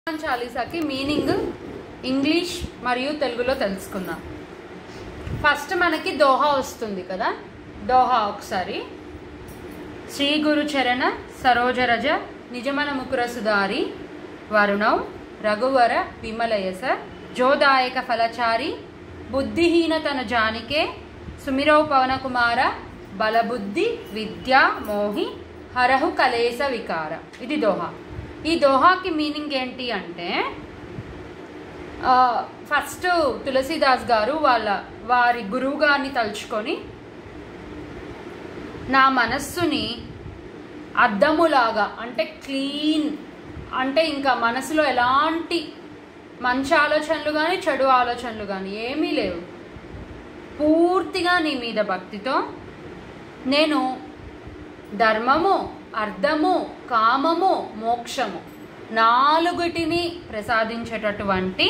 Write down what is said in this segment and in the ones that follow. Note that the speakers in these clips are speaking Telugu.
హనుమాన్ చాలీసాకి మీనింగ్ ఇంగ్లీష్ మరియు తెలుగులో తెలుసుకుందాం ఫస్ట్ మనకి దోహా వస్తుంది కదా దోహా ఒకసారి శ్రీ గురు చరణ సరోజరజ నిజమన ముకుర సుధారి వరుణౌ రఘువర విమలయస జోదాయక ఫలచారి బుద్ధిహీనతన జానికే సుమిరౌ పవన కుమార బలబుద్ధి విద్యా మోహి హరహు కలేస వికార ఇది దోహా ఈ దోహాకి మీనింగ్ ఏంటి అంటే ఆ, ఫస్ట్ తులసీదాస్ గారు వాళ్ళ వారి గురువు గారిని తలుచుకొని నా మనస్సుని అద్దములాగా అంటే క్లీన్ అంటే ఇంకా మనసులో ఎలాంటి మంచి ఆలోచనలు కానీ చెడు ఆలోచనలు కానీ ఏమీ లేవు పూర్తిగా నీ మీద భక్తితో నేను ధర్మము అర్థము కామము మోక్షము నాలుగుటిని ప్రసాదించేటటువంటి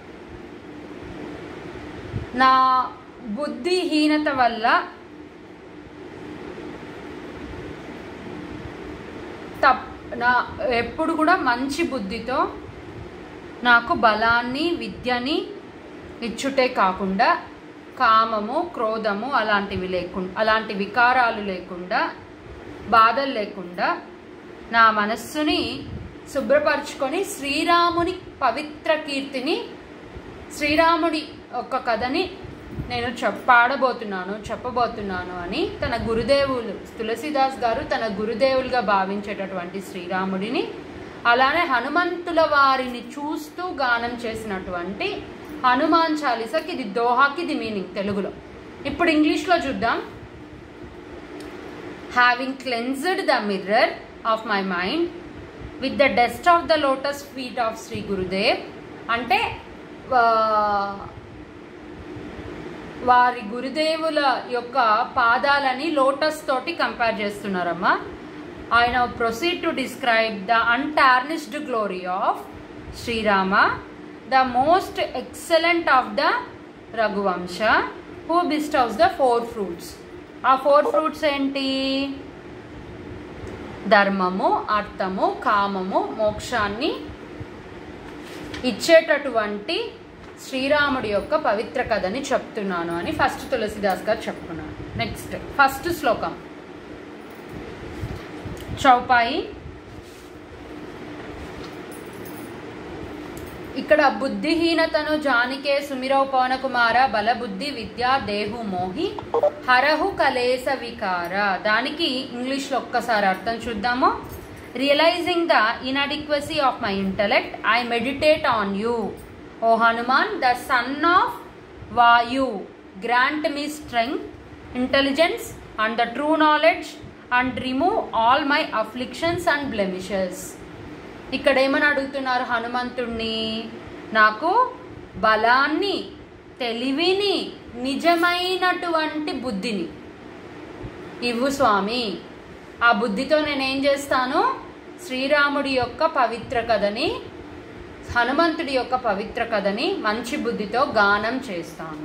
నా బుద్ధిహీనత వల్ల తప్ నా ఎప్పుడు కూడా మంచి బుద్ధితో నాకు బలాన్ని విద్యని ఇచ్చుటే కాకుండా కామము క్రోధము అలాంటివి లేకుండా అలాంటి వికారాలు లేకుండా బాధలు లేకుండా నా మనస్సుని శుభ్రపరచుకొని శ్రీరాముని పవిత్ర కీర్తిని శ్రీరాముడి ఒక కథని నేను చెప్ పాడబోతున్నాను చెప్పబోతున్నాను అని తన గురుదేవులు తులసిదాస్ గారు తన గురుదేవులుగా భావించేటటువంటి శ్రీరాముడిని అలానే హనుమంతుల వారిని చూస్తూ గానం చేసినటువంటి హనుమాన్ చాలీసాకి ఇది దోహాకి ఇది మీనింగ్ తెలుగులో ఇప్పుడు ఇంగ్లీష్లో చూద్దాం having cleansed the mirror of my mind with the dust of the lotus feet of Sri Gurudev అంటే ఆ, వారి గురుదేవుల యొక్క పాదాలని లోటస్ తోటి కంపేర్ చేస్తున్నారమ్మా ఆయన proceed to describe the untarnished glory of Srirama the most excellent of the Raghuvansha who bestows the four fruits ఆ ఫోర్ ఫ్రూట్స్ ఏంటి ధర్మము అర్థము కామము మోక్షాన్ని ఇచ్చేటటువంటి శ్రీరాముడి యొక్క పవిత్ర కథని చెప్తున్నాను అని ఫస్ట్ తులసిదాస్ గారు చెప్తున్నాను నెక్స్ట్ ఫస్ట్ శ్లోకం చౌపాయి ఇక్కడ బుద్ధిహీనతను జానికే సుమిరౌ పవన కుమార బలబుద్ధి విద్యా దేహు మోహి హరహు కలేస వికార దానికి ఇంగ్లీష్లో ఒక్కసారి అర్థం చూద్దాము realising the inadequacy of my intellect I meditate on you O Hanuman the son of Vayu grant me strength intelligence and the true knowledge and remove all my afflictions and blemishes ఇక్కడ ఏమని అడుగుతున్నారు హనుమంతుణ్ణి నాకు బలాన్ని తెలివిని నిజమైనటువంటి బుద్ధిని ఇవ్వు స్వామి ఆ బుద్ధితో నేనేం చేస్తాను శ్రీరాముడి యొక్క పవిత్ర కథని హనుమంతుడి యొక్క పవిత్ర కథని మంచి బుద్ధితో గానం చేస్తాను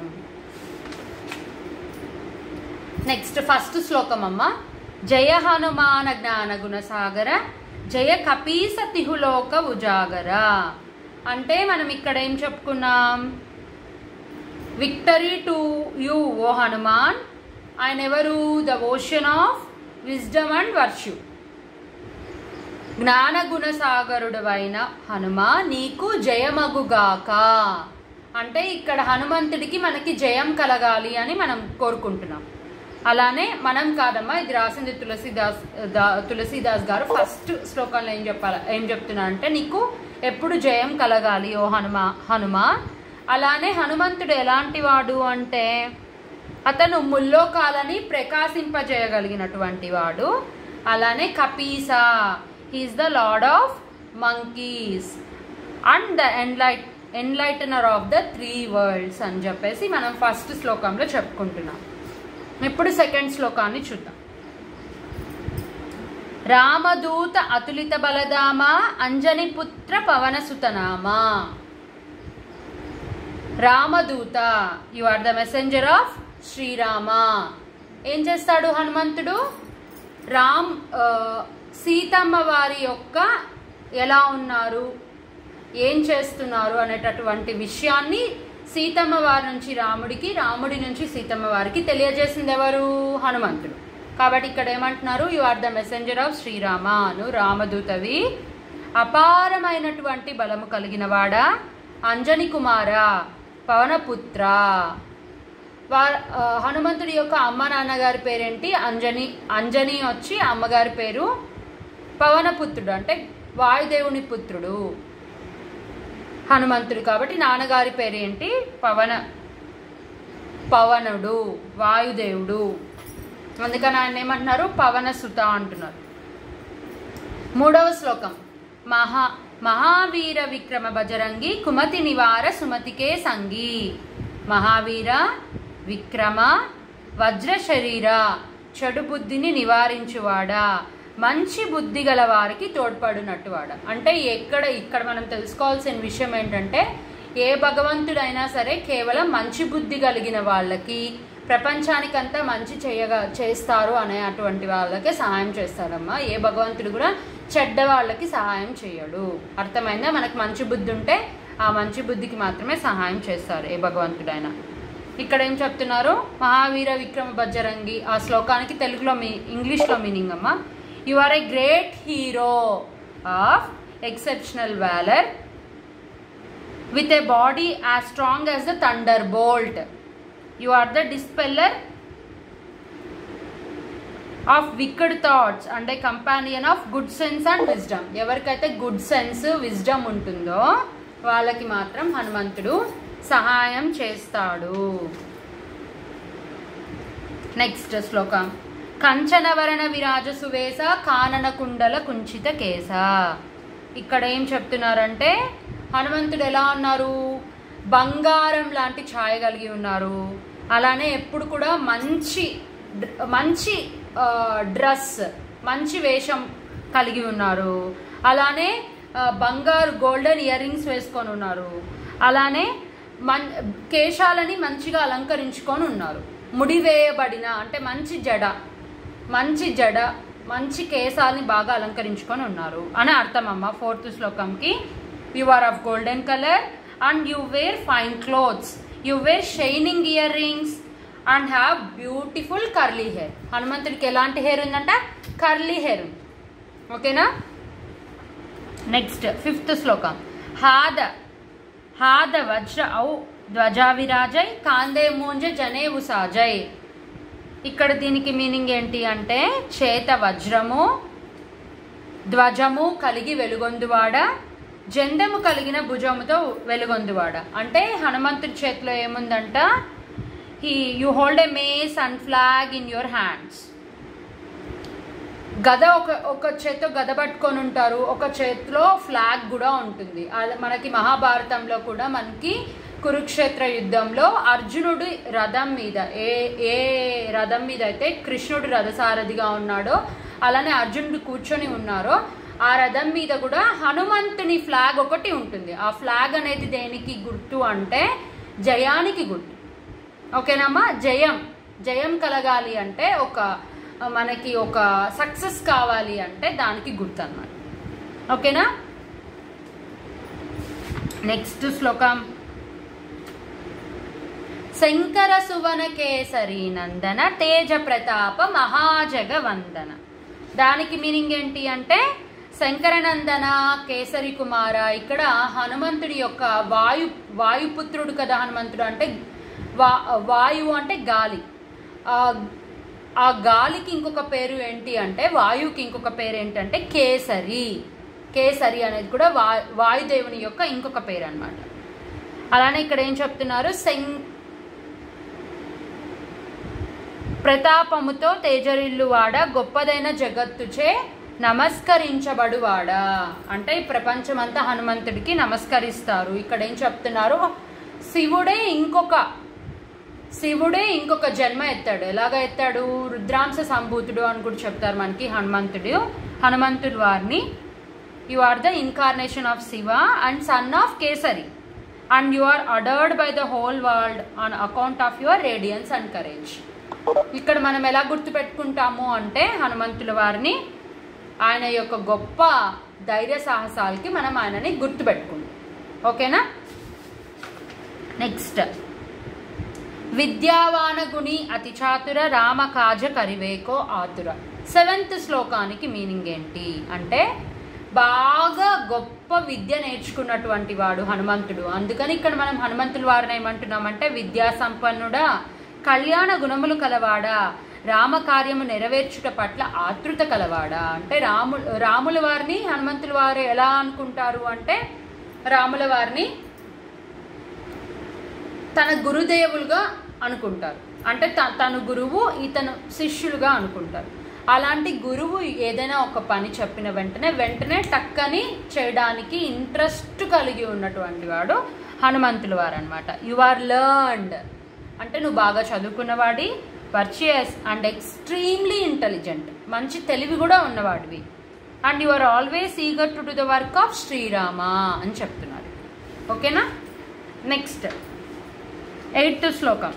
నెక్స్ట్ ఫస్ట్ శ్లోకం అమ్మ జయ హనుమాన జ్ఞాన గుణసాగర జయ కపీస తిహులోక ఉజాగర అంటే మనం ఇక్కడ ఏం చెప్పుకున్నాం victory to you O Hanuman ఆయన ఎవరు the ocean of wisdom and virtue జ్ఞాన గుణసాగరుడవైన హనుమ నీకు జయమగుగాక అంటే ఇక్కడ హనుమంతుడికి మనకి జయం కలగాలి అని మనం కోరుకుంటున్నాం అలానే మనం కాదమ్మా ఇది రాసింది తులసిదాస్ దా- తులసిదాస్ గారు ఫస్ట్ శ్లోకంలో ఏం చెప్పాలి ఏం చెప్తున్నా అంటే నీకు ఎప్పుడు జయం కలగాలి ఓ హనుమ హనుమ అలానే హనుమంతుడు ఎలాంటి వాడు అంటే అతను ముల్లోకాలని ప్రకాశింపజేయగలిగినటువంటి వాడు అలానే Kapisa he's the lord of monkeys and the enlight enlightener of the three worlds అని చెప్పేసి మనం ఫస్ట్ శ్లోకంలో చెప్పుకుంటున్నాం ఇప్పుడు సెకండ్ శ్లోకాన్ని చూద్దాం రామదూత అతులిత బలదామ అంజని పుత్ర పవన సుతనామా రామదూత you are the messenger of Srirama ఏం చేస్తాడు హనుమంతుడు రామ్ ఆ, సీతమ్మ వారి యొక్క ఎలా ఉన్నారు ఏం చేస్తున్నారు అనేటటువంటి విషయాన్ని సీతమ్మ వారి నుంచి రాముడికి రాముడి నుంచి సీతమ్మ వారికి తెలియజేసింది ఎవరు హనుమంతుడు కాబట్టి ఇక్కడ ఏమంటున్నారు you are the messenger of Srirama అను రామదూతవి అపారమైనటువంటి బలము కలిగిన వాడా అంజని కుమార పవనపుత్ర వా ఆ, హనుమంతుడి యొక్క అమ్మ నాన్నగారి పేరేంటి అంజని అంజని వచ్చి అమ్మగారి పేరు పవనపుత్రుడు అంటే వాయుదేవుని పుత్రుడు హనుమంతుడు కాబట్టి నాన్నగారి పేరేంటి పవన పవనుడు వాయుదేవుడు అందుకని ఆయన ఏమంటున్నారు పవన సుత అంటున్నారు మూడవ శ్లోకం మహా మహావీర విక్రమ బజరంగి కుమతి నివార సుమతికే సంగి మహావీర విక్రమ వజ్ర శరీర చెడు బుద్ధిని నివారించువాడా మంచి బుద్ధి గల వారికి తోడ్పడినట్టువాడ అంటే ఎక్కడ ఇక్కడ మనం తెలుసుకోవాల్సిన విషయం ఏంటంటే ఏ భగవంతుడైనా సరే కేవలం మంచి బుద్ధి కలిగిన వాళ్ళకి ప్రపంచానికంతా మంచి చేయగా చేస్తారు అనే అటువంటి వాళ్ళకే సహాయం చేస్తారమ్మా ఏ భగవంతుడు కూడా చెడ్డ వాళ్ళకి సహాయం చేయడు అర్థమైందా మనకు మంచి బుద్ధి ఉంటే ఆ మంచి బుద్ధికి మాత్రమే సహాయం చేస్తారు ఏ భగవంతుడైనా ఇక్కడ ఏం చెప్తున్నారు మహావీర విక్రమ బజ్జరంగి ఆ శ్లోకానికి తెలుగులో మీ ఇంగ్లీష్లో మీనింగ్ అమ్మా you are a great hero of exceptional valour with a body as strong as the thunderbolt. You are the dispeller of wicked thoughts and a companion of good sense and wisdom ఎవరికైతే గుడ్ సెన్స్ విజ్డమ్ ఉంటుందో వాళ్ళకి మాత్రం హనుమంతుడు సహాయం చేస్తాడు నెక్స్ట్ శ్లోకం కంచనవరణ విరాజ సువేశ కానన కుండల కుంచిత కేశ ఇక్కడ ఏం చెప్తున్నారంటే హనుమంతుడు ఎలా ఉన్నారు బంగారం లాంటి ఛాయ కలిగి ఉన్నారు అలానే ఎప్పుడు కూడా మంచి డ్ర- మంచి ఆ, డ్రెస్ మంచి వేషం కలిగి ఉన్నారు అలానే ఆ, బంగారు గోల్డెన్ ఇయర్ రింగ్స్ వేసుకొని ఉన్నారు అలానే మన్ కేశాలని మంచిగా అలంకరించుకొని ఉన్నారు ముడి వేయబడిన అంటే మంచి జడ మంచి జడ మంచి కేశాలని బాగా అలంకరించుకొని ఉన్నారు అని అర్థం అమ్మ ఫోర్త్ శ్లోకంకి you are of golden colour and you wear fine clothes you wear shining earrings and have beautiful curly hair హనుమంతుడికి ఎలాంటి హెయిర్ ఉందంట కర్లీ హెయిర్ ఉంది ఓకేనా నెక్స్ట్ ఫిఫ్త్ శ్లోకం హాద హాద వజ్ర ఔ ధ్వజావిరాజై కాందే మూంజ జనే ఉసాజై ఇక్కడ దీనికి మీనింగ్ ఏంటి అంటే చేత వజ్రము ధ్వజము కలిగి వెలుగొందువాడ జెండము కలిగిన భుజముతో వెలుగొందువాడ అంటే హనుమంతుడి చేతిలో ఏముందంట he you hold a mace and flag in your hands గద ఒక ఒక చేత్తో గద పట్టుకొని ఉంటారు ఒక చేతిలో ఫ్లాగ్ కూడా ఉంటుంది అలా మనకి మహాభారతంలో కూడా మనకి కురుక్షేత్ర యుద్ధంలో అర్జునుడి రథం మీద ఏ ఏ రథం మీద అయితే కృష్ణుడు రథసారథిగా ఉన్నాడో అలానే అర్జునుడు కూర్చొని ఉన్నారో ఆ రథం మీద కూడా హనుమంతుని ఫ్లాగ్ ఒకటి ఉంటుంది ఆ ఫ్లాగ్ అనేది దేనికి గుర్తు అంటే జయానికి గుర్తు ఓకేనమ్మా జయం జయం కలగాలి అంటే ఒక మనకి ఒక సక్సెస్ కావాలి అంటే దానికి గుర్తు అన్నమాట ఓకేనా నెక్స్ట్ శ్లోకం శంకర సువన కేసరి నందన తేజ ప్రతాప మహాజగ వందన దానికి మీనింగ్ ఏంటి అంటే శంకరనందన కేసరి కుమార ఇక్కడ హనుమంతుడి యొక్క వాయు వాయుపుత్రుడు కదా హనుమంతుడు అంటే వా వాయువు అంటే గాలి ఆ ఆ గాలికి ఇంకొక పేరు ఏంటి అంటే వాయువుకి ఇంకొక పేరు ఏంటంటే కేసరి కేసరి అనేది కూడా వా వాయుదేవుని యొక్క ఇంకొక పేరు అన్నమాట అలానే ఇక్కడ ఏం చెప్తున్నారు శం ప్రతాపముతో తేజరిల్లువాడ గొప్పదైన జగత్తుచే నమస్కరించబడువాడా అంటే ఈ ప్రపంచమంతా హనుమంతుడికి నమస్కరిస్తారు ఇక్కడ ఏం చెప్తున్నారు శివుడే ఇంకొక శివుడే ఇంకొక జన్మ ఎత్తాడు ఎలాగ ఎత్తాడు రుద్రాంశ సంభూతుడు అని కూడా చెప్తారు మనకి హనుమంతుడు హనుమంతుడు వారిని you are the incarnation of Shiva and son of Kesari and you are adored by the whole world on account of your radiance and courage ఇక్కడ మనం ఎలా గుర్తుపెట్టుకుంటాము అంటే హనుమంతుల వారిని ఆయన యొక్క గొప్ప ధైర్య సాహసాలకి మనం ఆయనని గుర్తుపెట్టుకుంటాం ఓకేనా నెక్స్ట్ విద్యావాన గుణి అతి చాతుర రామ కాజ కరివేకో ఆతుర సెవెంత్ శ్లోకానికి మీనింగ్ ఏంటి అంటే బాగా గొప్ప విద్య నేర్చుకున్నటువంటి వాడు హనుమంతుడు అందుకని ఇక్కడ మనం హనుమంతుల వారిని ఏమంటున్నామంటే విద్యా సంపన్నుడా కళ్యాణ గుణములు కలవాడా రామకార్యము నెరవేర్చుట పట్ల ఆతృత కలవాడా అంటే రాము రాముల వారిని హనుమంతుల వారు ఎలా అనుకుంటారు అంటే రాముల వారిని తన గురుదేవులుగా అనుకుంటారు అంటే త- తను గురువు ఇతను శిష్యులుగా అనుకుంటారు అలాంటి గురువు ఏదైనా ఒక పని చెప్పిన వెంటనే వెంటనే టక్కని చేయడానికి ఇంట్రెస్ట్ కలిగి ఉన్నటువంటి వాడు హనుమంతుల వారు అనమాట యు ఆర్ లర్న్డ్ అంటే నువ్వు బాగా చదువుకున్నవాడి పర్చియస్ అండ్ ఎక్స్ట్రీమ్లీ ఇంటెలిజెంట్ మంచి తెలివి కూడా ఉన్నవాడివి and you are always eager to do the work of Sri Rama అని చెప్తున్నారు ఓకేనా నెక్స్ట్ ఎయిత్ శ్లోకం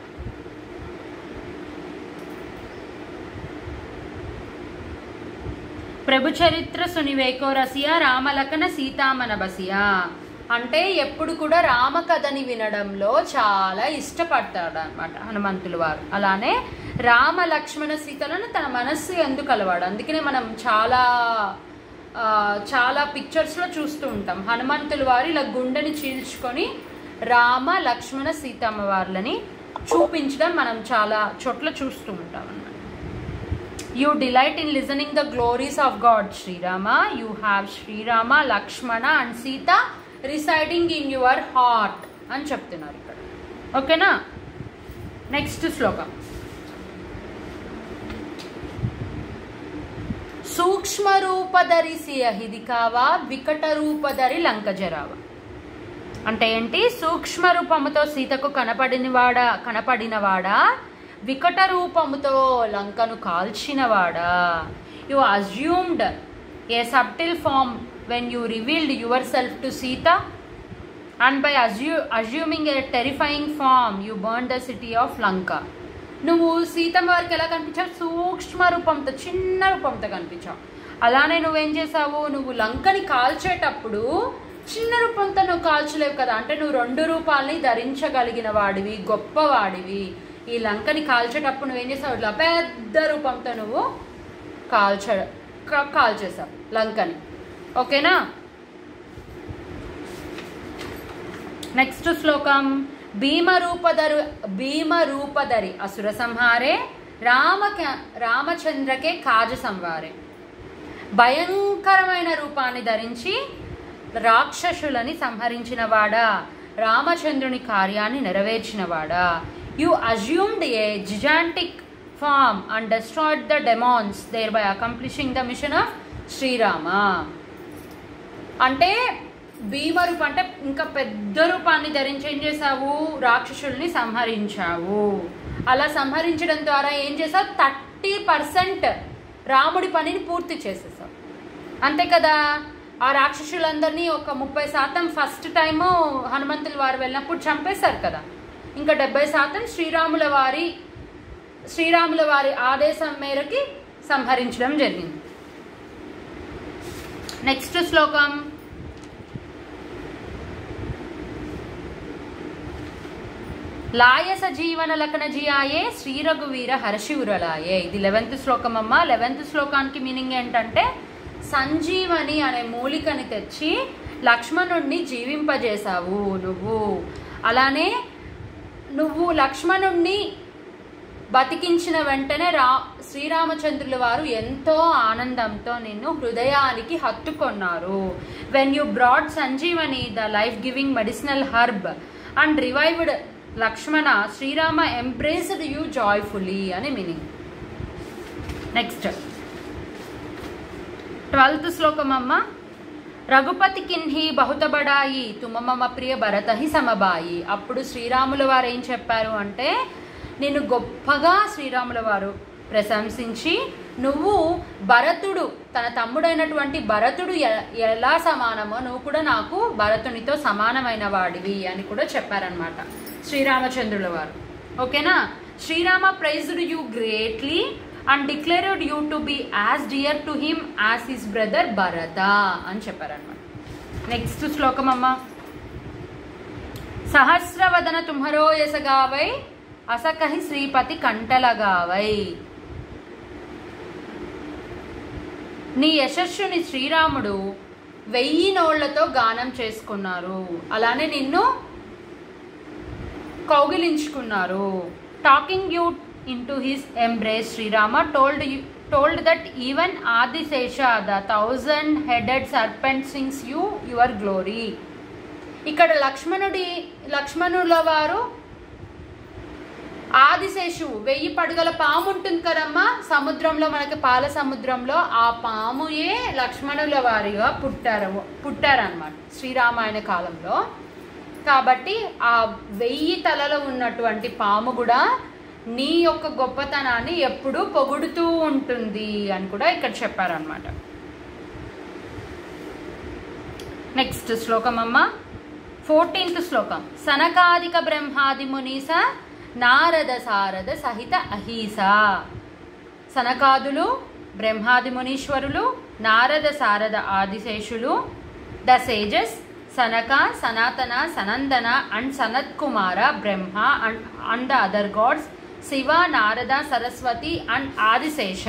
ప్రభు చరిత్ర సునివేకో రసియా రామలకన సీతామన బసియా అంటే ఎప్పుడు కూడా రామకథని వినడంలో చాలా ఇష్టపడతాడు అనమాట హనుమంతులు వారు అలానే రామ లక్ష్మణ సీతలను తన మనస్సు ఎందుకు కలవాడు అందుకనే మనం చాలా ఆ, చాలా పిక్చర్స్లో చూస్తూ ఉంటాం హనుమంతులు వారు ఇలా గుండెని చీల్చుకొని రామ లక్ష్మణ సీతమ్మ వార్లని చూపించడం మనం చాలా చోట్ల చూస్తూ ఉంటాం అన్నమాట you delight in listening the glories of God Sri Rama you have Sri Rama Lakshmana and Sita residing in your heart అని చెప్తున్నారు ఇక్కడ ఓకేనా నెక్స్ట్ శ్లోకం సూక్ష్మ రూపధరి సియహిది కావా వికట రూపధరి లంకజరావా అంటే ఏంటి సూక్ష్మ రూపముతో సీతకు కనపడినవాడా కనపడినవాడా వికట రూపముతో లంకను కాల్చినవాడా you assumed a subtle form when you revealed yourself to Sita and by assu assuming a terrifying form you burn the city of Lanka నువ్వు సీతమ్మ వారికి ఎలా కనిపించావు సూక్ష్మ రూపంతో చిన్న రూపంతో కనిపించావు అలానే నువ్వేం చేసావు నువ్వు లంకని కాల్చేటప్పుడు చిన్న రూపంతో నువ్వు కాల్చలేవు కదా అంటే నువ్వు రెండు రూపాలని ధరించగలిగిన వాడివి గొప్పవాడివి ఈ లంకని కాల్చేటప్పుడు నువ్వేం చేసావు ఇట్లా పెద్ద రూపంతో నువ్వు కాల్చ కా- కాల్చేసావు లంకని ఓకేనా నెక్స్ట్ శ్లోకం భీమరూపధరు భీమరూపధరి అసుర సంహారే రామ రామచంద్రకే కాజ సంవారే భయంకరమైన రూపాన్ని ధరించి రాక్షసులని సంహరించిన వాడా రామచంద్రుని కార్యాన్ని నెరవేర్చిన వాడా you assumed a gigantic form and destroyed the demons thereby accomplishing the mission of Sri Rama అంటే భీమరూప అంటే ఇంకా పెద్ద రూపాన్ని ధరించి ఏం చేసావు రాక్షసుల్ని సంహరించావు అలా సంహరించడం ద్వారా ఏం చేసావు థర్టీ పర్సెంట్ రాముడి పనిని పూర్తి చేసేసావు అంతే కదా ఆ రాక్షసులందరినీ ఒక ముప్పై శాతం ఫస్ట్ టైము హనుమంతుల వారు వెళ్ళినప్పుడు చంపేశారు కదా ఇంకా డెబ్బై శాతం శ్రీరాముల వారి శ్రీరాముల వారి ఆదేశం మేరకి సంహరించడం జరిగింది నెక్స్ట్ శ్లోకం లాయస జీవన లకన జియాయే శ్రీ రఘువీర హర్షివురలాయే ఇది లెవెంత్ శ్లోకం అమ్మ లెవెంత్ శ్లోకానికి మీనింగ్ ఏంటంటే సంజీవని అనే మూలికని తెచ్చి లక్ష్మణుణ్ణి జీవింపజేశావు నువ్వు అలానే నువ్వు లక్ష్మణుణ్ణి బతికించిన వెంటనే రా శ్రీరామచంద్రుల వారు ఎంతో ఆనందంతో నిన్ను హృదయానికి హత్తుకొన్నారు when you brought Sanjeevani the life giving medicinal herb and revived Lakshmana Sri Rama embraced you joyfully అని మీనింగ్ నెక్స్ట్ ట్వెల్త్ శ్లోకం అమ్మ రఘుపతి కిన్హి బహుతబడాయి తుమ మమ ప్రియ భరతహి సమబాయి అప్పుడు శ్రీరాముల వారు ఏం చెప్పారు అంటే నేను గొప్పగా శ్రీరాముల వారు ప్రశంసించి నువ్వు భరతుడు తన తమ్ముడైనటువంటి భరతుడు ఎ- ఎలా సమానమో నువ్వు కూడా నాకు భరతునితో సమానమైన వాడివి అని కూడా చెప్పారనమాట శ్రీరామచంద్రుల వారు ఓకేనా Sri Rama praised you greatly and declared you to be as dear to him as his brother Bharata అని చెప్పారనమాట నెక్స్ట్ శ్లోకం అమ్మ సహస్రవదన తుమ్హరో యసగావై అసకహి శ్రీపతి కంటలగావై నీ యశస్సుని శ్రీరాముడు వెయ్యి నోళ్లతో గానం చేసుకున్నారు అలానే నిన్ను కౌగిలించుకున్నారు taking you into his embrace Sri Rama told told that even Adishesha the thousand headed serpent sings you your glory ఇక్కడ లక్ష్మణుడి లక్ష్మణుల వారు ఆదిశేషు వెయ్యి పడుగల పాము ఉంటుంది కదమ్మా సముద్రంలో మనకి పాల సముద్రంలో ఆ పాముయే లక్ష్మణుల వారిగా పుట్టారు పుట్టారనమాట శ్రీరామాయణ కాలంలో కాబట్టి ఆ వెయ్యి తలలో ఉన్నటువంటి పాము కూడా నీ యొక్క గొప్పతనాన్ని ఎప్పుడూ పొగుడుతూ ఉంటుంది అని కూడా ఇక్కడ చెప్పారనమాట నెక్స్ట్ శ్లోకం అమ్మ ఫోర్టీన్త్ శ్లోకం సనకాదిక బ్రహ్మాది మునీస నారద సారద సహిత అహీస సనకాదులు బ్రహ్మాది మునీశ్వరులు నారద సారద ఆదిశేషులు the sages Sanaka Sanatana Sanandana and Sanat Kumara Brahma and and the other gods Shiva Narada Saraswati and Adishesha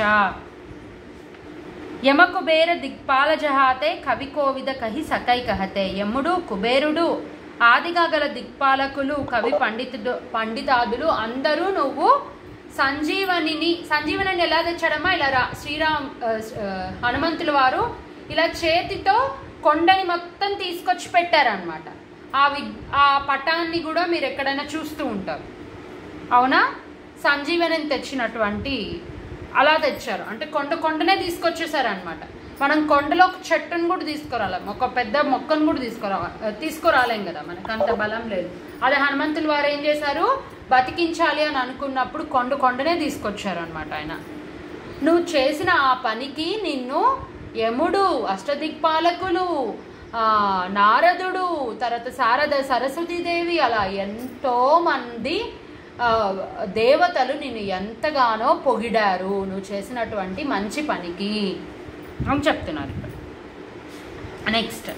Yama Kubera దిక్పాల జహాతే కవి కోవిద కహి సకై కహతే యముడు కుబేరుడు ఆదిగా గల దిక్పాలకులు కవి పండితుడు పండితాదులు అందరూ నువ్వు సంజీవనిని సంజీవనిని ఎలా తెచ్చాడమ్మా ఇలా రా శ్రీరామ్ ఆ, ఆ, హనుమంతుల వారు ఇలా చేతితో కొండని మొత్తం తీసుకొచ్చి పెట్టారనమాట ఆ వి ఆ పటాన్ని కూడా మీరు ఎక్కడైనా చూస్తూ ఉంటారు అవునా సంజీవనిని తెచ్చినటువంటి అలా తెచ్చారు అంటే కొండ కొండనే తీసుకొచ్చేసారు అనమాట మనం కొండలో ఒక చెట్టును కూడా తీసుకురాలేం ఒక పెద్ద మొక్కను కూడా తీసుకురా తీసుకురాలేం కదా మనకు అంత బలం లేదు అదే హనుమంతులు వారు ఏం చేశారు బతికించాలి అని అనుకున్నప్పుడు కొండ కొండనే తీసుకొచ్చారు అనమాట ఆయన నువ్వు చేసిన ఆ పనికి నిన్ను యముడు అష్టదిక్పాలకులు ఆ, నారదుడు తర్వాత శారద సరస్వతీదేవి అలా ఎంతో మంది ఆ, దేవతలు నిన్ను ఎంతగానో పొగిడారు నువ్వు చేసినటువంటి మంచి పనికి అని చెప్తున్నారు ఇక్కడ నెక్స్ట్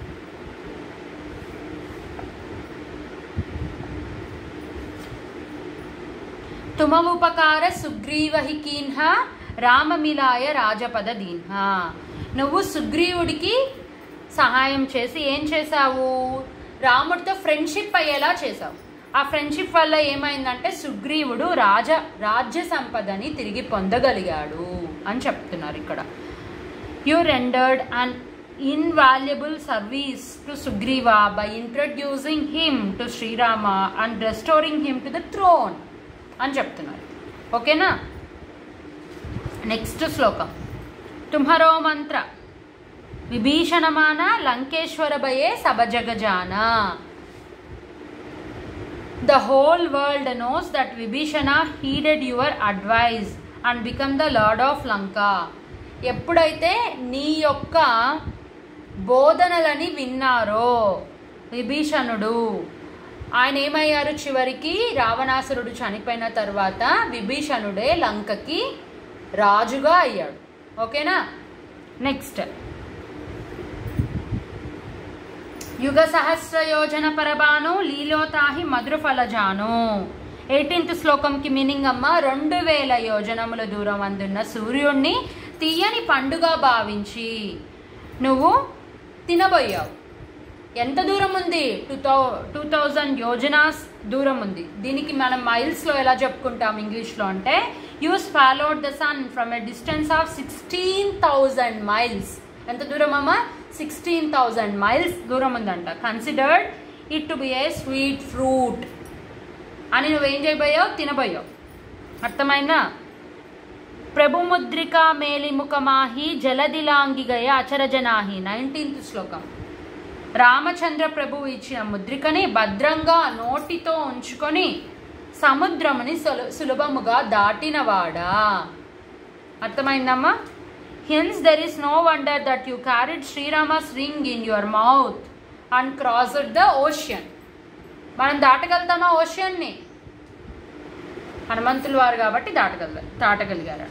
తుమముపకార సుగ్రీవహి కీన్హ రామమిలాయ రాజపద దీన్హ నువ్వు సుగ్రీవుడికి సహాయం చేసి ఏం చేశావు రాముడితో ఫ్రెండ్షిప్ అయ్యేలా చేశావు ఆ ఫ్రెండ్షిప్ వల్ల ఏమైందంటే సుగ్రీవుడు రాజ రాజ్య సంపదని తిరిగి పొందగలిగాడు అని చెప్తున్నారు ఇక్కడ you rendered an invaluable service to Sugriva by introducing him to Sri Rama and restoring him to the throne అని చెప్తున్నారు ఓకేనా నెక్స్ట్ శ్లోకం తుమ్హరో మంత్ర విభీషణమాన లంకేశ్వర భయే సభజగజాన the whole world knows that Vibhishana heeded your advice and become the lord of Lanka ఎప్పుడైతే నీ యొక్క బోధనలని విన్నారో విభీషణుడు ఆయన ఏమయ్యారు చివరికి రావణాసురుడు చనిపోయిన తర్వాత విభీషణుడే లంకకి రాజుగా అయ్యాడు ఓకేనా నెక్స్ట్ యుగ సహస్ర యోజన పరబాను లీలోతాహి మధురఫలజాను ఎయిటీన్త్ శ్లోకంకి మీనింగ్ అమ్మ రెండు వేల యోజనముల దూరం అందున్న సూర్యుణ్ణి తీయని పండుగ భావించి నువ్వు తినబోయావు ఎంత దూరం ఉంది two thou two thousand yojanas దూరం ఉంది దీనికి మనం మైల్స్లో ఎలా చెప్పుకుంటాం ఇంగ్లీష్లో అంటే you swallowed the sun from a distance of sixteen thousand miles ఎంత దూరం అమ్మ సిక్స్టీన్ థౌజండ్ మైల్స్ దూరం ఉందంట considered it to be a sweet fruit అని నువ్వేం చేయబోయావు తినబోయావు అర్థమైందా ప్రభుముద్రిక మేలిముఖమాహి జలదిలాంగిగయ అచరజనాహి నైన్టీన్త్ శ్లోకం రామచంద్ర ప్రభువు ఇచ్చిన ముద్రికని భద్రంగా నోటితో ఉంచుకొని సముద్రముని సుల సులభముగా దాటినవాడా అర్థమైందమ్మా hence there is no wonder that you carried Sri Rama's ring in your mouth and crossed the ocean మనం దాటగలుగుతామా ఓషియన్ని హనుమంతులు వారు కాబట్టి దాటగల దాటగలిగారు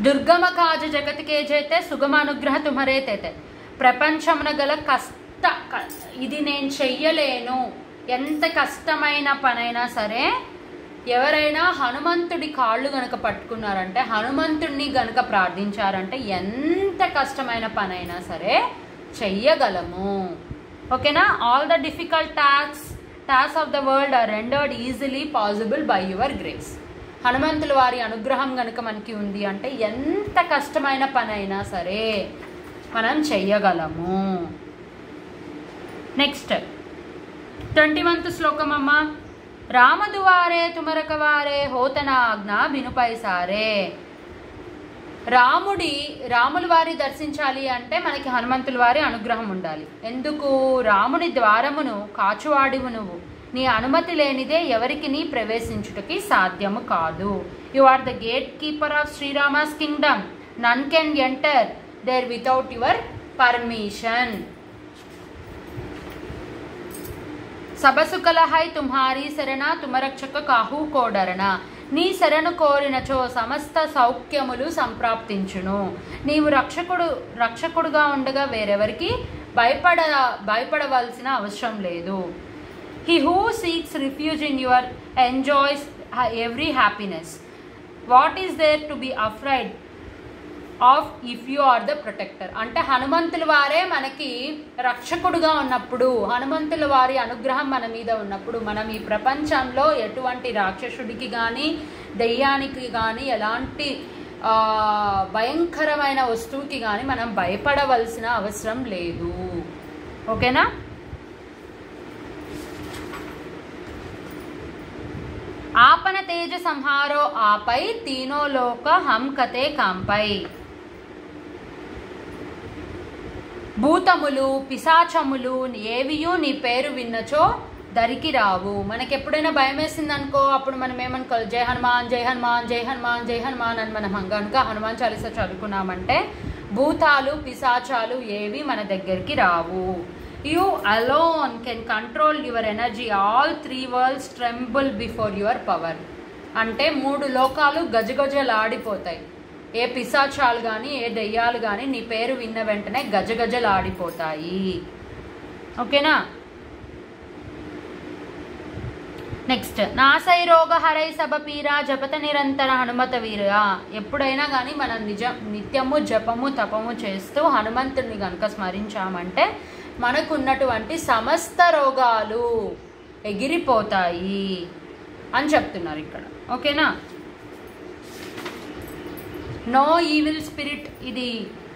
దుర్గమ కాజ జగతికే చేతే సుగమ అనుగ్రహ తుమరే తేతే ప్రపంచమున గల కష్ట క- ఇది నేను చెయ్యలేను ఎంత కష్టమైన పనైనా సరే ఎవరైనా హనుమంతుడి కాళ్ళు గనక పట్టుకున్నారంటే హనుమంతుడిని గనక ప్రార్థించారంటే ఎంత కష్టమైన పనైనా సరే చెయ్యగలము ఓకేనా all the difficult task task of the world are rendered easily possible by your grace హనుమంతుల వారి అనుగ్రహం గనుక మనకి ఉంది అంటే ఎంత కష్టమైన పని అయినా సరే మనం చెయ్యగలము నెక్స్ట్ ట్వంటీ మంత్ శ్లోకం అమ్మ రామదువారే తుమరకవారే హోతనాజ్ఞ బినుపై సారే రాముడి రాముల వారి దర్శించాలి అంటే మనకి హనుమంతుల వారి అనుగ్రహం ఉండాలి ఎందుకు రాముని ద్వారమును కాచువాడివు నువ్వు నీ అనుమతి లేనిదే ఎవరికి నీ ప్రవేశించుటకి సాధ్యము కాదు you are the gate keeper of Sri Rama's kingdom none can enter there without your permission సబసు కలహై తుమ్హారీ శరణ తుమరక్షక కాహు కోడరణ నీ శరణు కోరినచో సమస్త సౌఖ్యములు సంప్రాప్తించును నీవు రక్షకుడు రక్షకుడుగా ఉండగా వేరెవరికి భయపడ భయపడవలసిన అవసరం లేదు he who seeks refuge in your enjoys every happiness what is there to be afraid of if you are the protector అంటే హనుమంతుల వారే మనకి రక్షకుడుగా ఉన్నప్పుడు హనుమంతుల వారి అనుగ్రహం మన మీద ఉన్నప్పుడు మనం ఈ ప్రపంచంలో ఎటువంటి రాక్షసుడికి కానీ దెయ్యానికి కానీ ఎలాంటి ఆ, భయంకరమైన వస్తువుకి కానీ మనం భయపడవలసిన అవసరం లేదు ఓకేనా ఆపన తేజ సంహారో ఆపై తీనో లోక హం కతే కాంపై భూతములు పిశాచములు ఏవియు నీ పేరు విన్నచో దరికి రావు మనకి ఎప్పుడైనా భయం వేసింది అనుకో అప్పుడు మనం ఏమనుకోవాలి జై హనుమాన్ జై హనుమాన్ జై హనుమాన్ జై హనుమాన్ అని మనం కనుక హనుమాన్ చాలీసా చదువుకున్నామంటే భూతాలు పిశాచాలు ఏవి మన దగ్గరికి రావు you alone can control your energy all three worlds tremble before your power అంటే మూడు లోకాలు గజగజలాడిపోతాయి ఏ పిశాచాలు కానీ ఏ దెయ్యాలు కానీ నీ పేరు విన్న వెంటనే గజగజలాడిపోతాయి ఓకేనా నెక్స్ట్ నాసై రోగ హరై సభ పీరా జపత నిరంతర హనుమత వీరా ఎప్పుడైనా కానీ మనం నిజం నిత్యము జపము తపము చేస్తూ హనుమంతుడిని కనుక స్మరించామంటే మనకున్నటువంటి సమస్త రోగాలు ఎగిరిపోతాయి అని చెప్తున్నారు ఇక్కడ ఓకేనా నో ఈవిల్ స్పిరిట్ ఇది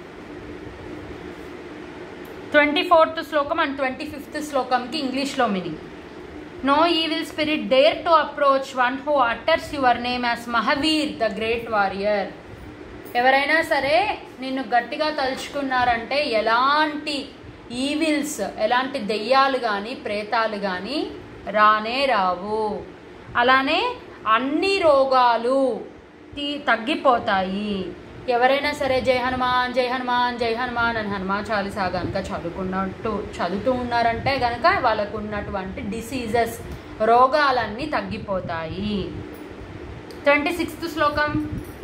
ట్వంటీ ఫోర్త్ శ్లోకం అండ్ ట్వంటీ ఫిఫ్త్ శ్లోకంకి ఇంగ్లీష్లో meaning no evil spirit dare to approach one who utters your name as Mahavir the great warrior ఎవరైనా సరే నిన్ను గట్టిగా తలుచుకున్నారంటే ఎలాంటి ఈవిల్స్ ఎలాంటి దెయ్యాలు కానీ ప్రేతాలు కానీ రానే రావు అలానే అన్ని రోగాలు తీ- తగ్గిపోతాయి ఎవరైనా సరే జై హనుమాన్ జై హనుమాన్ జై హనుమాన్ అని హనుమాన్ చాలీసా కనుక చదువుకున్నట్టు చదువుతూ ఉన్నారంటే కనుక వాళ్ళకు ఉన్నటువంటి డిసీజెస్ రోగాలన్నీ తగ్గిపోతాయి ట్వంటీ సిక్స్త్ శ్లోకం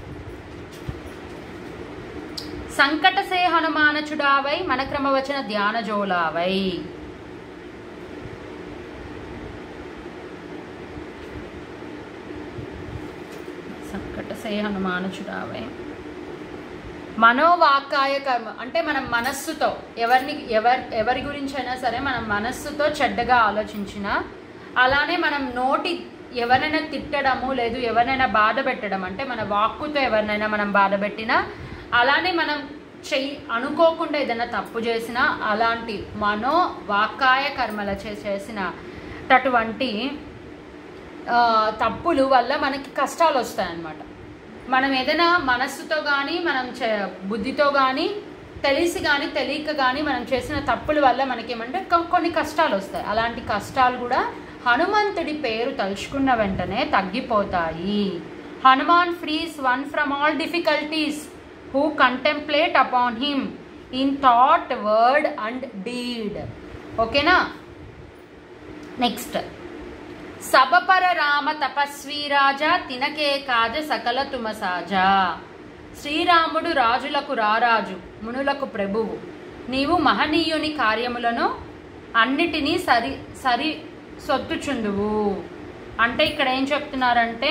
సంకటసే హనుమానచుడావై మన క్రమవచన ధ్యాన జోలావై సంకటసే హనుమానచుడావై మనోవాకాయ కర్మ అంటే మనం మనస్సుతో ఎవరిని ఎవరి ఎవరి గురించి అయినా సరే మనం మనస్సుతో చెడ్డగా ఆలోచించిన అలానే మనం నోటి ఎవరైనా తిట్టడము లేదు ఎవరినైనా బాధ పెట్టడం అంటే మన వాక్కుతో ఎవరినైనా మనం బాధ పెట్టినా అలానే మనం చెయ్యి అనుకోకుండా ఏదైనా తప్పు చేసినా అలాంటి మనో వాకాయ కర్మల చే చేసిన అటువంటి ఆ, తప్పులు వల్ల మనకి కష్టాలు వస్తాయన్నమాట మనం ఏదైనా మనస్సుతో కానీ మనం చే- బుద్ధితో కానీ తెలిసి కానీ తెలియక కానీ మనం చేసిన తప్పుల వల్ల మనకేమంటే కొ- కొన్ని కష్టాలు వస్తాయి అలాంటి కష్టాలు కూడా హనుమంతుడి పేరు తలుచుకున్న వెంటనే తగ్గిపోతాయి Hanuman frees one from all difficulties who contemplate upon him in thought word and deed ఓకేనా నెక్స్ట్ సబపర రామ తపస్వీ రాజా తినకే కాజ సకల తుమ సాజా శ్రీరాముడు రాజులకు రారాజు మునులకు ప్రభువు నీవు మహనీయుని కార్యములను అన్నిటినీ సరి సరి సొత్తుచుందువు అంటే ఇక్కడ ఏం చెప్తున్నారంటే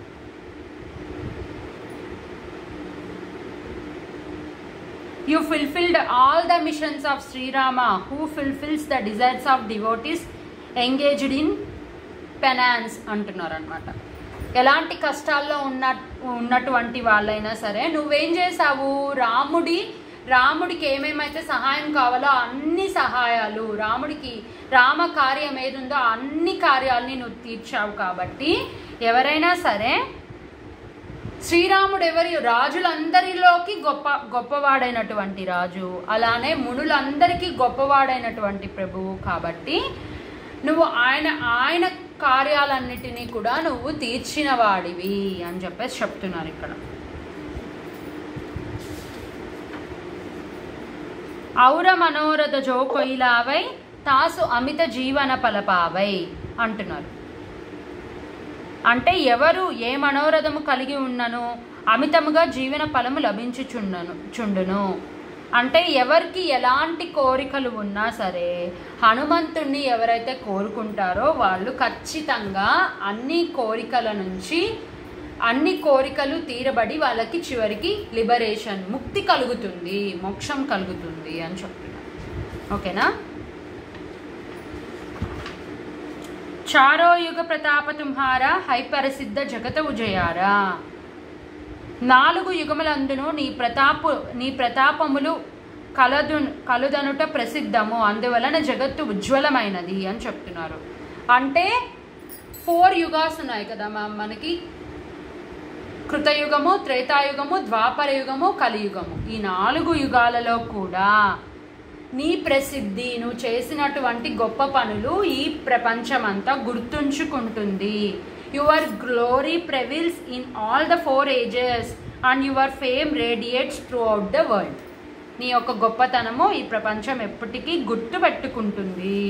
You fulfilled all the missions of Sri Rama, who fulfills the desires of devotees engaged in penance అంటున్నారు అనమాట ఎలాంటి కష్టాల్లో ఉన్న ఉన్నటువంటి వాళ్ళైనా సరే నువ్వేం చేసావు రాముడి రాముడికి ఏమేమైతే సహాయం కావాలో అన్ని సహాయాలు రాముడికి రామ కార్యం ఏదుందో అన్ని కార్యాలని నువ్వు తీర్చావు కాబట్టి ఎవరైనా సరే శ్రీరాముడు ఎవరి రాజులందరిలోకి గొప్ప గొప్పవాడైనటువంటి రాజు అలానే మునులందరికీ గొప్పవాడైనటువంటి ప్రభువు కాబట్టి నువ్వు ఆయన ఆయన కార్యాలన్నిటినీ కూడా నువ్వు తీర్చిన వాడివి అని చెప్పేసి చెప్తున్నారు ఇక్కడ ఔర మనోరథ జో కొయిలావై తాసు అమిత జీవన పలపావై అంటున్నారు అంటే ఎవరు ఏ మనోరథము కలిగి ఉన్నను అమితముగా జీవన ఫలము లభించుచుండను చుండును అంటే ఎవరికి ఎలాంటి కోరికలు ఉన్నా సరే హనుమంతుణ్ణి ఎవరైతే కోరుకుంటారో వాళ్ళు ఖచ్చితంగా అన్ని కోరికల నుంచి అన్ని కోరికలు తీరబడి వాళ్ళకి చివరికి లిబరేషన్ ముక్తి కలుగుతుంది మోక్షం కలుగుతుంది అని చెప్తున్నారు ఓకేనా చారో యుగ ప్రతాప తుంహార హైపరసిద్ధ జగత ఉజయారా నాలుగు యుగములందును నీ ప్రతాపు నీ ప్రతాపములు కలదు కలుదనుట ప్రసిద్ధము అందువలన జగత్తు ఉజ్వలమైనది అని చెప్తున్నారు అంటే ఫోర్ యుగాస్ ఉన్నాయి కదా మా మనకి కృతయుగము త్రేతాయుగము ద్వాపర యుగము కలియుగము ఈ నాలుగు యుగాలలో కూడా నీ ప్రసిద్ధి నువ్వు చేసినటువంటి గొప్ప పనులు ఈ ప్రపంచమంతా గుర్తుంచుకుంటుంది your glory prevails in all the four ages and your fame radiates throughout the world నీ యొక్క గొప్పతనము ఈ ప్రపంచం ఎప్పటికీ గుర్తుపెట్టుకుంటుంది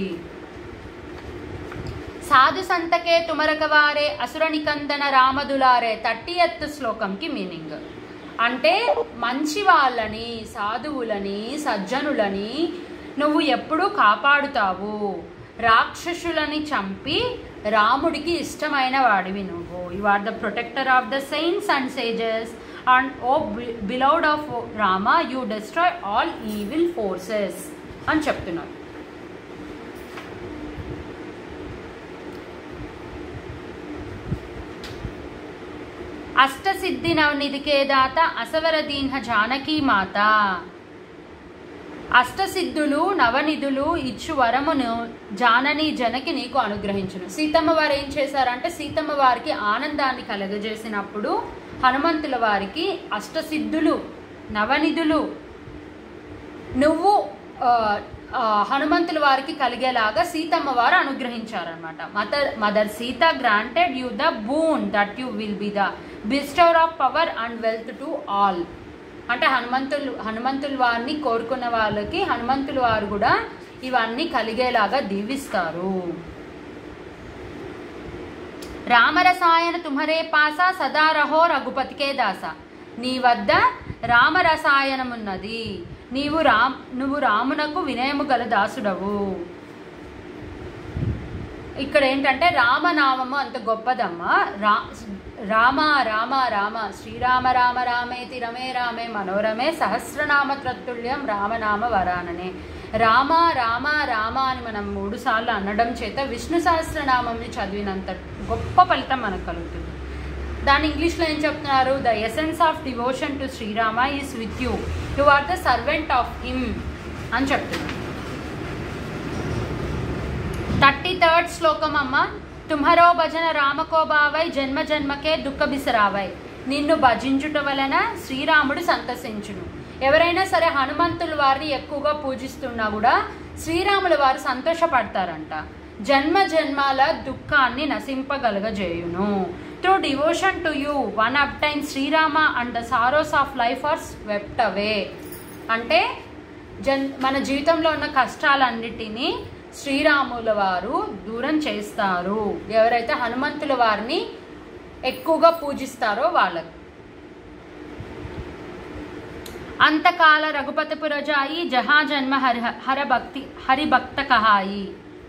సాధు సంతకే తుమరకవారే అసుర నికందన రామదులారే థర్టీ ఎత్ శ్లోకంకి మీనింగ్ అంటే మంచి వాళ్ళని సాధువులని సజ్జనులని నువ్వు ఎప్పుడూ కాపాడుతావు రాక్షసులని చంపి రాముడికి ఇష్టమైన వాడివి నువ్వు you are the protector of the saints and sages and O beloved of Rama you destroy all evil forces అని చెప్తున్నారు అష్టసిద్ధి నవనిధికేదాత అసవరదీన్హ జానకీ మాత అష్టసిద్ధులు నవనిధులు ఇచ్చు వరమును జానని జనకి నీకు అనుగ్రహించును సీతమ్మ వారు ఏం చేశారంటే సీతమ్మ వారికి ఆనందాన్ని కలగజేసినప్పుడు హనుమంతుల వారికి అష్టసిద్ధులు నవనిధులు నువ్వు ఆ, ఆ, హనుమంతుల వారికి కలిగేలాగా సీతమ్మ వారు అనుగ్రహించారనమాట mother mother Sita granted you the boon that you will be the bestower of power and wealth to all అంటే హనుమంతులు హనుమంతుల వారిని కోరుకున్న వాళ్ళకి హనుమంతుల వారు కూడా ఇవన్నీ కలిగేలాగా దీవిస్తారు రామరసాయన తుమరే పాస సదా రహో రఘుపతికే దాస నీ వద్ద రామరసాయనమున్నది నీవు రామ్ నువ్వు రామునకు వినయము గల దాసుడవు ఇక్కడ ఏంటంటే రామనామము అంత గొప్పదమ్మా రా రామ రామ రామ శ్రీరామ రామ రామేతి రమే రామే మనోరమే సహస్రనామ త్రతుల్యం రామనామ వరాననే రామ రామ రామ అని మనం మూడు సార్లు అనడం చేత విష్ణు సహస్రనామంని చదివినంత గొప్ప ఫలితం మనకు కలుగుతుంది దాని ఇంగ్లీష్లో ఏం చెప్తున్నారు the essence of devotion to Sri Rama is with you you are the servant of him అని చెప్తున్నారు థర్టీ థర్డ్ శ్లోకం అమ్మ తుమ్హరో భజన రామకో బావై జన్మ జన్మకే దుఃఖ బిసరావై నిన్ను భజించుట వలన శ్రీరాముడు సంతసించును ఎవరైనా సరే హనుమంతుల వారిని ఎక్కువగా పూజిస్తున్నా కూడా శ్రీరాముల వారు సంతోషపడతారంట జన్మ జన్మాల దుఃఖాన్ని నశింపగలగజేయును through devotion to you one up time Sri Rama and the sorrows of life are swept away అంటే జన్ మన జీవితంలో ఉన్న కష్టాలన్నిటినీ శ్రీరాముల వారు దూరం చేస్తారు ఎవరైతే హనుమంతుల వారిని ఎక్కువగా పూజిస్తారో వాళ్ళకు అంతకాల రఘుపతిపురజాయి జహా జన్మ హరి హరభక్తి హరిభక్త కహాయి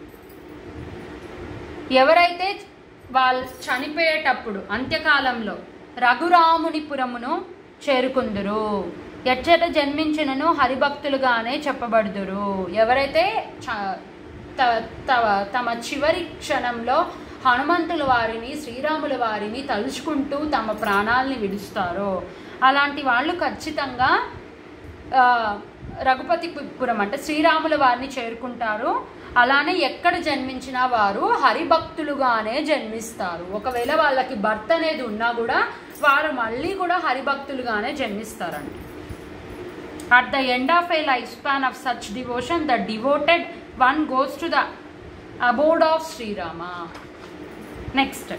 ఎవరైతే వాళ్ళు చనిపోయేటప్పుడు అంత్యకాలంలో రఘురామునిపురమును చేరుకుందురు ఎచ్చట జన్మించినను హరిభక్తులుగానే చెప్పబడుదురు ఎవరైతే చ- త- త- తమ చివరి క్షణంలో హనుమంతుల వారిని శ్రీరాముల వారిని తలుచుకుంటూ తమ ప్రాణాలని విడుస్తారో అలాంటి వాళ్ళు ఖచ్చితంగా ఆ, రఘుపతిపురం అంటే శ్రీరాముల వారిని చేరుకుంటారు అలానే ఎక్కడ జన్మించినా వారు హరిభక్తులుగానే జన్మిస్తారు ఒకవేళ వాళ్ళకి భర్త అనేది ఉన్నా కూడా వారు మళ్ళీ కూడా హరిభక్తులుగానే జన్మిస్తారంట at the end of a life span of such devotion the devoted one goes to the abode of Sri Rama next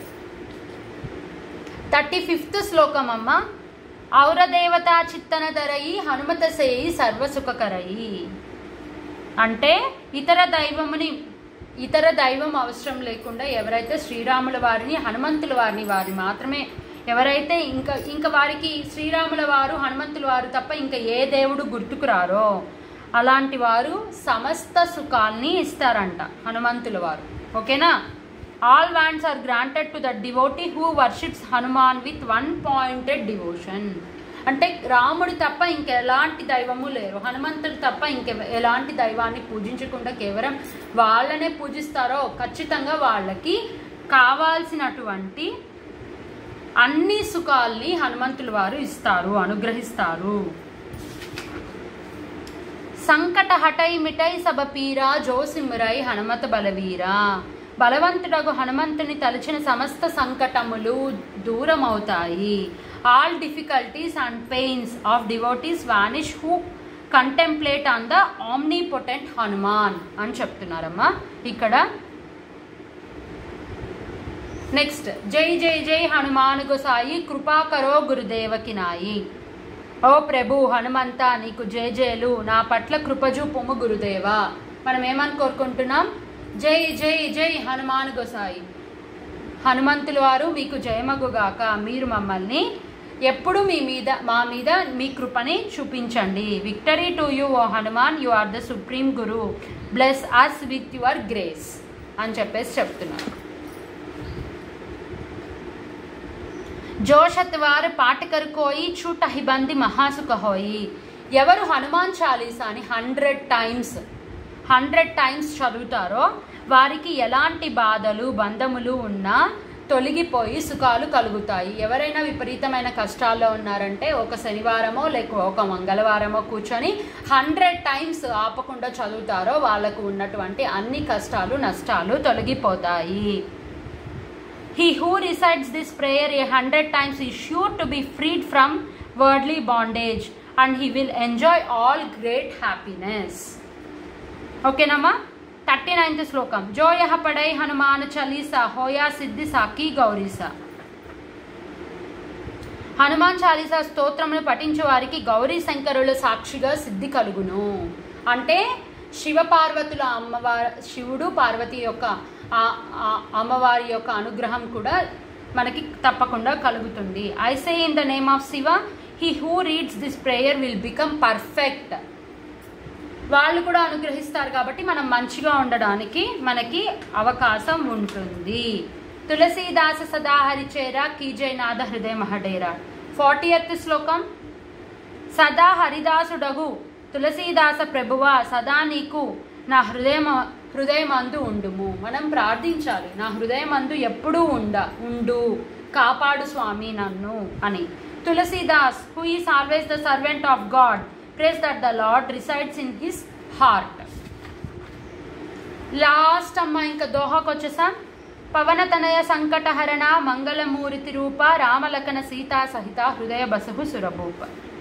thirty fifth శ్లోకం అమ్మ ఔరదేవతా చిత్తన ధరయి హనుమత సేయి సర్వసుఖకరయి అంటే ఇతర దైవముని ఇతర దైవం అవసరం లేకుండా ఎవరైతే శ్రీరాముల వారిని హనుమంతుల వారిని వారి మాత్రమే ఎవరైతే ఇంకా ఇంకా వారికి శ్రీరాముల వారు హనుమంతుల వారు తప్ప ఇంకా ఏ దేవుడు గుర్తుకు రారో అలాంటి వారు సమస్త సుఖాల్ని ఇస్తారంట హనుమంతుల వారు ఓకేనా all wants are granted to the devotee who worships Hanuman with one pointed devotion అంటే రాముడి తప్ప ఇంకెలాంటి దైవము లేరు హనుమంతుడు తప్ప ఇంకె ఎలాంటి దైవాన్ని పూజించకుండా కేవలం వాళ్ళనే పూజిస్తారో ఖచ్చితంగా వాళ్ళకి కావాల్సినటువంటి అన్ని సుఖాల్ని హనుమంతుల వారు ఇస్తారు అనుగ్రహిస్తారు సంకట హటై మిటై సభ పీరా జోసిమురై హనుమత బలవీరా బలవంతుడగు హనుమంతుని తలచిన సమస్త సంకటములు దూరమవుతాయి all difficulties and pains of devotees vanish who contemplate on the omnipotent Hanuman అని చెప్తున్నారమ్మా ఇక్కడ నెక్స్ట్ జై జై జై హనుమాన్ గోసాయి కృపాకరో గురుదేవకి నాయి ఓ ప్రభు హనుమంత నీకు జయ జయలు నా పట్ల కృపజూపుము గురుదేవా మనం ఏమని కోరుకుంటున్నాం జై జై జై హనుమాన్ గోసాయి హనుమంతుల వారు మీకు జయమగుగాక మీరు మమ్మల్ని ఎప్పుడు మీ మీద మా మీద మీ కృపని చూపించండి victory to you O Hanuman you are the supreme guru bless us with your grace అని చెప్పేసి చెప్తున్నారు జోషత్వార్ పాటకర్ కోయి చూట హిబంది మహాసుఖ హోయి ఎవరు హనుమాన్ చాలీసాని హండ్రెడ్ టైమ్స్ హండ్రెడ్ టైమ్స్ చదువుతారో వారికి ఎలాంటి బాధలు బంధములు ఉన్నా తొలగిపోయి సుఖాలు కలుగుతాయి ఎవరైనా విపరీతమైన కష్టాల్లో ఉన్నారంటే ఒక శనివారమో లేక ఒక మంగళవారమో కూర్చొని హండ్రెడ్ టైమ్స్ ఆపకుండా చదువుతారో వాళ్ళకు ఉన్నటువంటి అన్ని కష్టాలు నష్టాలు తొలగిపోతాయి He who recites this prayer a hundred times is sure to be freed from worldly bondage and he will enjoy all great happiness. ఓకేనమ్మా థర్టీ నైన్త్ శ్లోకం జోయ పడై హనుమాన్ చలీసా హోయా సిద్ధి సాకి గౌరీసా హనుమాన్ చాలీసా స్తోత్రమును పఠించే వారికి గౌరీ శంకరుల సాక్షిగా సిద్ధి కలుగును అంటే శివపార్వతుల అమ్మవారి శివుడు పార్వతి యొక్క ఆ- ఆ అమ్మవారి యొక్క అనుగ్రహం కూడా మనకి తప్పకుండా కలుగుతుంది I say in the name of Shiva he who reads this prayer will become perfect వాళ్ళు కూడా అనుగ్రహిస్తారు కాబట్టి మనం మంచిగా ఉండడానికి మనకి అవకాశం ఉంటుంది తులసీదాస సదా హరిచేరా కీజయనాథ హృదయ మహడేరా ఫార్టీ ఎత్ శ్లోకం సదా హరిదాసుడగు తులసీదాస ప్రభువా సదా నీకు నా హృదయం హృదయమందు ఉండుము మనం ప్రార్థించాలి నా హృదయమందు ఎప్పుడూ ఉండ ఉండు కాపాడు స్వామి నన్ను అని Tulsidas who is always the servant of God prays that the lord resides in his heart last అమ్మ ఇంకా దోహాకు వచ్చేసాం పవనతనయ సంకటహరణ మంగళమూర్తి రూప రామలకన సీతా సహిత హృదయ బసహు సురభూప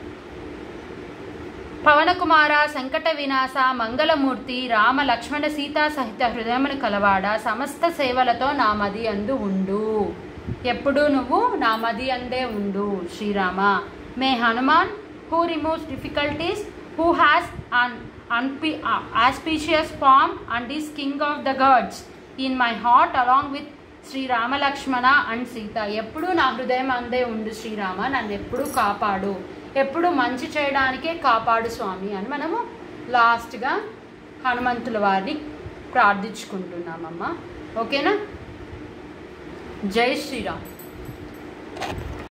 పవనకుమార సంకట వినాశ మంగళమూర్తి రామ లక్ష్మణ సీతా సహిత హృదయమును కలవాడ సమస్త సేవలతో నా మది అందు ఉండు ఎప్పుడు నువ్వు నా మది అందే ఉండు Sri Rama may Hanuman who removes difficulties who has an అన్పి auspicious form and is king of the gods in my heart along with Shri Rama Lakshmana and Sita ఎప్పుడూ నా హృదయం అందే ఉండు శ్రీరామ నన్ను ఎప్పుడూ కాపాడు ఎప్పుడు మంచి చేయడానికే కాపాడు స్వామి అని మనము లాస్ట్గా హనుమంతుల వారిని ప్రార్థించుకుంటున్నామమ్మా ఓకేనా జై శ్రీరామ్